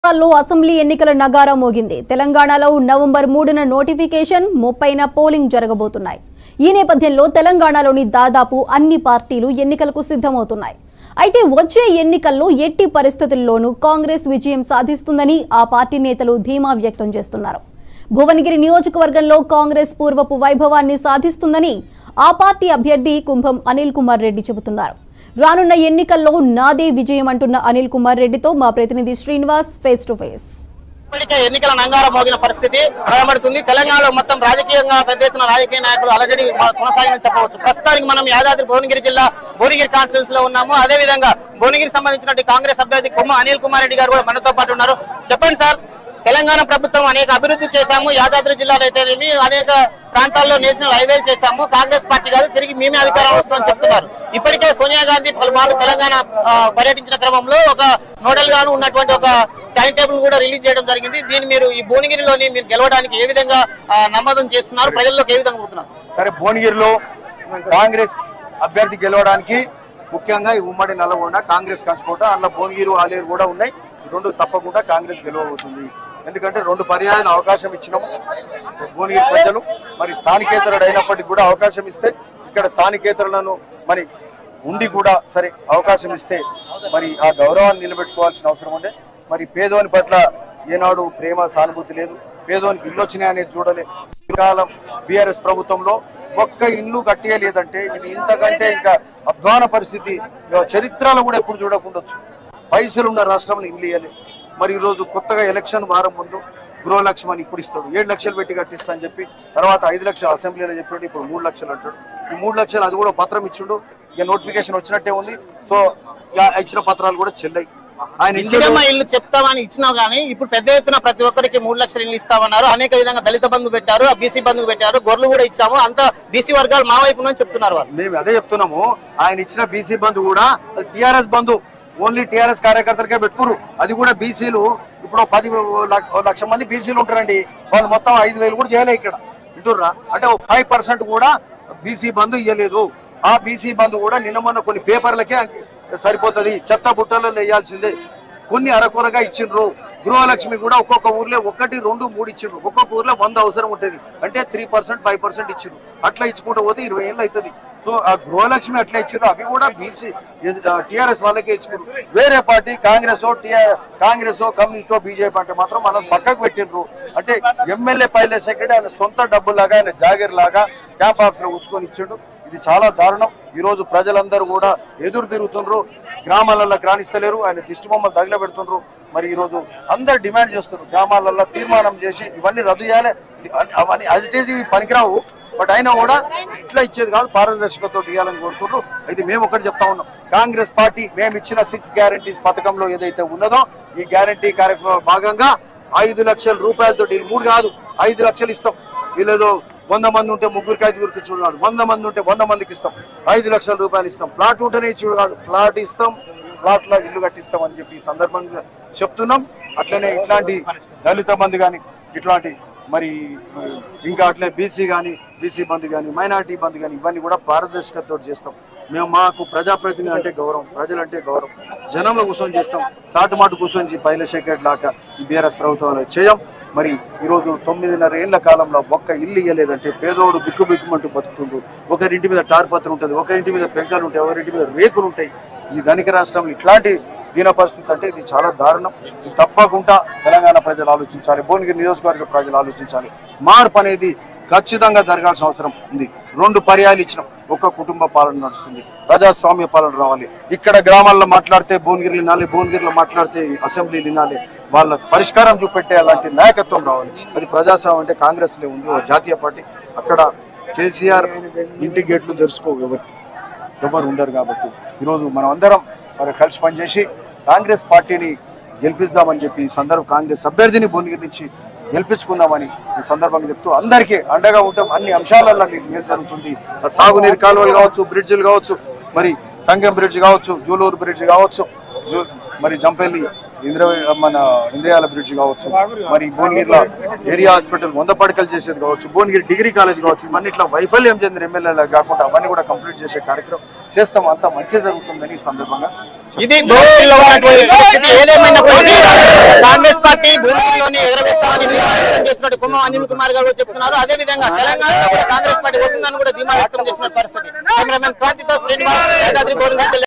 రాష్ట్రాల్లో అసెంబ్లీ ఎన్నికల నగారా మోగింది తెలంగాణలో నవంబర్ మూడున నోటిఫికేషన్ ముప్పైన పోలింగ్ జరగబోతున్నాయి ఈ నేపథ్యంలో తెలంగాణలోని దాదాపు అన్ని పార్టీలు ఎన్నికలకు సిద్ధమవుతున్నాయి అయితే వచ్చే ఎన్నికల్లో ఎట్టి పరిస్థితుల్లోనూ కాంగ్రెస్ విజయం సాధిస్తుందని ఆ పార్టీ నేతలు ధీమా వ్యక్తం చేస్తున్నారు భువనగిరి నియోజకవర్గంలో కాంగ్రెస్ పూర్వపు వైభవాన్ని సాధిస్తుందని ఆ పార్టీ అభ్యర్థి కుంభం అనిల్ కుమార్ రెడ్డి చెబుతున్నారు రానున్న ఎన్నికల్లో నాదే విజయం అంటున్న అనిల్ కుమార్ రెడ్డితో మా ప్రతినిధి శ్రీనివాస్ ఫేస్ టు ఫేస్ ఇప్పటికే ఎన్నికల నంగార మోగిన పరిస్థితి కనబడుతుంది తెలంగాణలో మొత్తం రాజకీయంగా పెద్ద ఎత్తున రాజకీయ నాయకులు అలజడి మ- కొనసాగిందని చెప్పవచ్చు ప్రస్తుతానికి మనం యాదాద్రి భువనగిరి జిల్లా భువనగిరి కాన్స్టిట్యూన్స్ లో ఉన్నాము అదే విధంగా భువనగిరి సంబంధించినటువంటి కాంగ్రెస్ అభ్యర్థి కొమ్మ అనిల్ కుమార్ రెడ్డి గారు కూడా మనతో పాటు ఉన్నారు చెప్పండి సార్ తెలంగాణ ప్రభుత్వం అనేక అభివృద్ధి చేశాము యాదాద్రి జిల్లాలో అయితేనేమి అనేక ప్రాంతాల్లో నేషనల్ హైవేలు చేశాము కాంగ్రెస్ పార్టీ కాదు తిరిగి మేమే అధికారం వస్తామని చెప్తున్నారు ఇప్పటికే సోనియా గాంధీ పలుమార్లు తెలంగాణ ఆ, పర్యటించిన క్రమంలో ఒక నోడల్ గాను ఉన్నటువంటి ఒక టైం టేబుల్ కూడా రిలీజ్ చేయడం జరిగింది దీన్ని మీరు ఈ భువనగిరిలోని మీరు గెలవడానికి ఏ విధంగా ఆ, నమ్మదం చేస్తున్నారు ప్రజల్లోకి ఏ విధంగా పోతున్నారు సరే భువనగిరిలో కాంగ్రెస్ అభ్యర్థి గెలవడానికి ముఖ్యంగా ఈ ఉమ్మడి నల్లగొండ కాంగ్రెస్ కంచుకోట అందులో భువనగిరి ఆలేరు కూడా ఉన్నాయి ఈ రెండు తప్పకుండా కాంగ్రెస్ గెలవబోతుంది ఎందుకంటే రెండు పర్యాయాలు అవకాశం ఇచ్చినాము భువనగిరి ప్రజలు మరి స్థానికేతరుడు అయినప్పటికీ కూడా అవకాశం ఇస్తే ఇక్కడ స్థానికేతరులను మరి ఉండి కూడా సరే అవకాశం ఇస్తే మరి ఆ గౌరవాన్ని నిలబెట్టుకోవాల్సిన అవసరం ఉండే మరి పేదోని పట్ల ఏనాడు ప్రేమ సానుభూతి లేదు పేదోనికి ఇల్లు వచ్చినాయి అనేది చూడలే ఈ కాలం బీఆర్ఎస్ ప్రభుత్వంలో ఒక్క ఇల్లు కట్టేయలేదంటే ఇది ఇంతకంటే ఇంకా అధ్వాన పరిస్థితి ఇక చరిత్రలో కూడా ఎప్పుడు చూడకుండొచ్చు పైసలు ఉన్న రాష్ట్రంలో ఇల్లు ఇవ్వలే మరి ఈరోజు కొత్తగా ఎలక్షన్ వారం ముందు గృహలక్ష్యం అని ఇప్పుడు ఇస్తాడు ఏడు లక్షలు పెట్టి కట్టిస్తా అని చెప్పి తర్వాత ఐదు లక్షలు అసెంబ్లీలో చెప్పాడు ఇప్పుడు మూడు లక్షలు అంటాడు ఈ మూడు లక్షలు అది కూడా పత్రం ఇచ్చిండు ఇక నోటిఫికేషన్ వచ్చినట్టే ఉంది సో ఇక ఇచ్చిన పత్రాలు కూడా చెల్లాయి ఆయన ఇచ్చిన ఇందిరమ్మ ఇల్లు చెప్తామని ఇచ్చినావు కానీ ఇప్పుడు పెద్ద ఎత్తున ప్రతి ఒక్కరికి మూడు లక్షలు ఇల్లు ఇస్తామన్నారు అనేక విధంగా దళిత బంధు పెట్టారు బీసీ బంధు పెట్టారు గొర్రెలు కూడా ఇచ్చాము అంతా బీసీ వర్గాలు మా వైపు నుంచి చెప్తున్నారు వాళ్ళు మేము అదే చెప్తున్నాము ఆయన ఇచ్చిన బీసీ బంధు కూడా టిఆర్ఎస్ బంధు ఓన్లీ టిఆర్ఎస్ కార్యకర్తలకే పెట్టుకురు అది కూడా బీసీలు ఇప్పుడు పది లక్ష- ఓ లక్ష మంది బీసీలు ఉంటారండి వాళ్ళు మొత్తం ఐదు వేలు కూడా చేయలే ఇక్కడ ఇంటుర్రా అంటే ఫైవ్ పర్సెంట్ కూడా బీసీ బంధు ఇవ్వలేదు ఆ బీసీ బంధు కూడా నిన్న మొన్న కొన్ని పేపర్లకే సరిపోతుంది చెత్త బుట్టలలో వేయాల్సిందే కొన్ని అరకొరగా ఇచ్చిండ్రు గృహలక్ష్మి కూడా ఒక్కొక్క ఊర్లో ఒకటి రెండు మూడు ఇచ్చిండ్రు ఒక్కొక్క ఊర్లో వంద అవసరం ఉంటుంది అంటే త్రీ పర్సెంట్ ఫైవ్ పర్సెంట్ ఇచ్చిండ్రు అట్లా ఇచ్చుకుంటూ పోతే ఇరవై ఏళ్ళు అవుతుంది సో ఆ గృహలక్ష్మి అట్లా ఇచ్చిండ్రు అవి కూడా బీసీ టిఆర్ఎస్ వాళ్ళకే ఇచ్చుకుంటారు వేరే పార్టీ కాంగ్రెస్ కాంగ్రెస్ కమ్యూనిస్టో బీజేపీ అంటే మాత్రం మనం పక్కకు పెట్టిండ్రు అంటే ఎమ్మెల్యే పైలే సెక్రటరీ ఆయన సొంత డబ్బులాగా ఆయన జాగీర్ లాగా క్యాంప్ ఆఫీస్ లో ఉంచుకొని ఇచ్చిండు ఇది చాలా దారుణం ఈ రోజు ప్రజలందరూ కూడా ఎదురు తిరుగుతుండ్రు గ్రామాలలో గ్రాణిస్తలేరు ఆయన దిష్టి బొమ్మలు తగిలబెడుతుండ్రు మరి ఈ రోజు అందరు డిమాండ్ చేస్తున్నారు గ్రామాలలో తీర్మానం చేసి ఇవన్నీ రద్దు చేయాలి అవన్నీ అజిటేజ్ ఇవి పనికిరావు బట్ అయినా కూడా ఇట్లా ఇచ్చేది కాదు పారదర్శకతో ఇవ్వాలని కోరుకుంటూ అయితే మేము ఒకటి చెప్తా ఉన్నాం కాంగ్రెస్ పార్టీ మేము ఇచ్చిన సిక్స్ గ్యారంటీస్ పథకంలో ఏదైతే ఉన్నదో ఈ గ్యారంటీ కార్యక్రమంలో భాగంగా ఐదు లక్షల రూపాయలతో ఇది మూడు కాదు ఐదు లక్షలు ఇస్తాం వీళ్ళేదో వంద మంది ఉంటే ముగ్గురికి ఐదుగురికి ఇచ్చుడు కాదు వంద మంది ఉంటే వంద మందికి ఇస్తాం ఐదు లక్షల రూపాయలు ఇస్తాం ప్లాట్ ఉంటేనే ఇచ్చుడు కాదు ప్లాట్ ఇస్తాం ప్లాట్ లో ఇల్లు కట్టిస్తాం అని చెప్పి ఈ సందర్భంగా చెప్తున్నాం అట్లనే ఇట్లాంటి దళిత మంది కానీ ఇట్లాంటి మరి ఆ, ఇంకా అట్లే బీసీ కానీ బీసీ బంధు కానీ మైనార్టీ బంధు కానీ ఇవన్నీ కూడా పారదర్శకతతో చేస్తాం మేము మాకు ప్రజాప్రతినిధి అంటే గౌరవం ప్రజలంటే గౌరవం జనంలో కూర్చొని చేస్తాం సాటుమాటు కూర్చొని పైల సెక్రటరీ లాగా ఈ బీఆర్ఎస్ ప్రభుత్వంలో చేయం మరి ఈరోజు తొమ్మిదిన్నర ఏళ్ల కాలంలో ఒక్క ఇల్లు ఇయ్యలేదంటే పేదోడు బిక్కు బిక్కుమంటూ బతుకుతుండు ఒకరింటి మీద టార్పత్రం ఉంటుంది ఒకరింటి మీద పెంకలు ఉంటాయి ఒకరింటి మీద రేకులు ఉంటాయి ఈ ధనిక రాష్ట్రంలో ఇట్లాంటి దీన పరిస్థితి అంటే ఇది చాలా దారుణం ఇది తప్పకుండా తెలంగాణ ప్రజలు ఆలోచించాలి భువనగిరి నియోజకవర్గ ప్రజలు ఆలోచించాలి మార్పు అనేది ఖచ్చితంగా జరగాల్సిన అవసరం ఉంది రెండు పర్యాలు ఇచ్చినాం ఒక్క కుటుంబ పాలన నడుస్తుంది ప్రజాస్వామ్య పాలన రావాలి ఇక్కడ గ్రామాల్లో మాట్లాడితే భువనగిరి వినాలి భువనగిరిలో మాట్లాడితే అసెంబ్లీ వినాలి వాళ్ళ పరిష్కారం చూపెట్టే అలాంటి నాయకత్వం రావాలి అది ప్రజాస్వామ్యం అంటే కాంగ్రెస్ లో ఉంది ఓ జాతీయ పార్టీ అక్కడ కేసీఆర్ ఇంటి గేట్లు తెరుచుకో ఎవరు ఎవరు ఉండరు కాబట్టి ఈరోజు మనం అందరం మరి కలిసి పనిచేసి కాంగ్రెస్ పార్టీని గెలిపిస్తామని చెప్పి ఈ సందర్భం కాంగ్రెస్ అభ్యర్థిని భువనగిరి నుంచి గెలిపించుకుందామని ఈ సందర్భంగా చెప్తూ అందరికీ అండగా ఉంటాం అన్ని అంశాలలో మీకు మేలు జరుగుతుంది ఆ సాగునీరు కాలువలు కావచ్చు బ్రిడ్జిలు కావచ్చు మరి సంగం బ్రిడ్జ్ కావచ్చు జూలూరు బ్రిడ్జ్ కావచ్చు జూ- మరి జంపల్లి ఇంద్ర మన ఇంద్రియాల బ్రిడ్జ్ కావచ్చు మరి భువనగిరిలో ఏరియా హాస్పిటల్ వంద పడకలు చేసేది కావచ్చు భువనగిరి డిగ్రీ కాలేజ్ కావచ్చు ఇవన్నీ ఇట్లా వైఫల్యం చెందిన ఎమ్మెల్యేలు కాకుండా అవన్నీ కూడా కంప్లీట్ చేసే కార్యక్రమం చేస్తాం అంతా మంచి జరుగుతుందని ఈ సందర్భంగా ఇది భువనగిరిలో ఉన్నటువంటి పరిస్థితి ఏదేమైనప్పటికీ కాంగ్రెస్ పార్టీ భువనగిరిలోని ఎగరవేస్తామని వ్యక్తం చేసినట్టు కుమ్మ అనిల్ కుమార్ గారు చెప్తున్నారు అదే విధంగా తెలంగాణలో కూడా కాంగ్రెస్ పార్టీ వస్తుందని కూడా ధీమా వ్యక్తం చేసిన పరిస్థితి కెమెరామెన్ క్రాంతితో శ్రీనివాస్ యాదాద్రి భువనగిరి